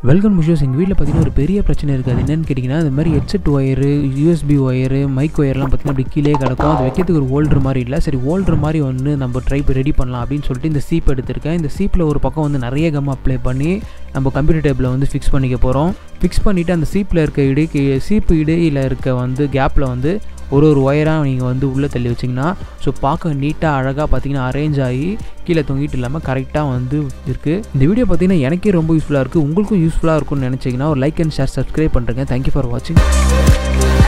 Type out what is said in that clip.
welcome wishes எங்கள் வீட்டில் பார்த்தீங்கன்னா ஒரு பெரிய பிரச்சனை இருக்குது அது என்னென்னு கேட்டிங்கன்னா இந்த மாதிரி headset wire USB wire mic ஒயர்லாம் பார்த்தீங்கன்னா அப்படி கீழே கிடக்கும் அது வைக்கிறதுக்கு ஒரு ஹோல்டர் மாதிரி இல்லை சரி ஹோல்டர் மாதிரி ஒன்று நம்ம ட்ரை ரெடி பண்ணலாம் அப்படின்னு சொல்லிட்டு இந்த சீப் எடுத்திருக்கேன் இந்த சீப்பில் ஒரு பக்கம் வந்து நிறைய கம் அப்ளை பண்ணி நம்ம கம்ப்யூட்டர் டேபிளில் வந்து ஃபிக்ஸ் பண்ணிக்க போகிறோம் ஃபிக்ஸ் பண்ணிவிட்டு அந்த சீப்பில் இருக்க இடைக்கு சீப்பு இடையில் இருக்க வந்து கேப்பில் வந்து ஒரு ஒரு ஒயராக நீங்கள் வந்து உள்ளே தள்ளி வச்சிங்கன்னா ஸோ பார்க்க நீட்டாக அழகாக பார்த்தீங்கன்னா அரேஞ்ச் ஆகி கீழே தொங்கிட்டு இல்லாமல் கரெக்டாக வந்து இருக்குது இந்த வீடியோ பார்த்தீங்கன்னா எனக்கே ரொம்ப யூஸ்ஃபுல்லாக இருக்குது உங்களுக்கும் யூஸ்ஃபுல்லாக இருக்கும்னு நினச்சிங்கன்னா ஒரு லைக் அண்ட் ஷேர் சப்ஸ்கிரைப் பண்ணுறேங்க தேங்க்யூ ஃபார் வாட்சிங்